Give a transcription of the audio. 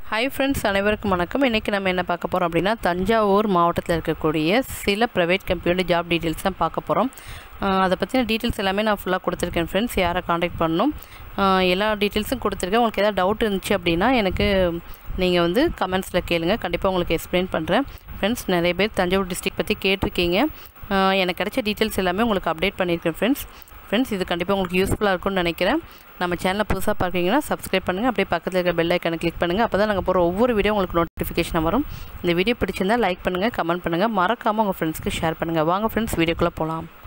hi friends அனைவருக்கும் வணக்கம் இன்றைக்கி நம்ம என்ன பார்க்க போகிறோம் அப்படின்னா தஞ்சாவூர் மாவட்டத்தில் இருக்கக்கூடிய சில ப்ரைவேட் கம்பெனியோட ஜாப் டீட்டெயில்ஸ் தான் பார்க்க போகிறோம் அதை பற்றின டீட்டெயில்ஸ் எல்லாமே நான் ஃபுல்லாக கொடுத்துருக்கேன் ஃப்ரெண்ட்ஸ் யாரை காண்டாக்ட் பண்ணணும் ஆஹ் எல்லா டீட்டெயில்ஸும் கொடுத்துருக்கேன் உங்களுக்கு ஏதாவது டவுட் இருந்துச்சு அப்படின்னா எனக்கு நீங்கள் வந்து கமெண்ட்ஸில் கேளுங்க கண்டிப்பாக உங்களுக்கு எக்ஸ்பிளைன் பண்ணுறேன் ஃப்ரெண்ட்ஸ் நிறைய பேர் தஞ்சாவூர் டிஸ்ட்ரிக்ட் பற்றி கேட்டிருக்கீங்க ஆஹ் எனக்கு கிடைச்ச டீட்டெயில்ஸ் எல்லாமே உங்களுக்கு அப்டேட் பண்ணியிருக்கேன் ஃப்ரெண்ட்ஸ் ஃப்ரெண்ட்ஸ் இது கண்டிப்பாக உங்களுக்கு யூஸ்ஃபுல்லாக இருக்கும்னு நினைக்கிறேன் நம்ம சேனலை புதுசாக பார்க்குறீங்கன்னா சப்ஸ்கிரைப் பண்ணுங்கள் அப்படியே பக்கத்தில் இருக்கிற பெல் ஐக்கனை கிளிக் பண்ணுங்கள் அப்போ தான் நாங்கள் போகிற ஒவ்வொரு வீடியோ உங்களுக்கு நோட்டிஃபிகேஷன் வரும் இந்த வீடியோ பிடிச்சிருந்தால் லைக் பண்ணுங்கள் கமெண்ட் பண்ணுங்கள் மறக்காமல் உங்கள் ஃப்ரெண்ட்ஸ்க்கு ஷேர் பண்ணுங்கள் வாங்க ஃப்ரெண்ட்ஸ் வீடியோக்குள்ளே போகலாம்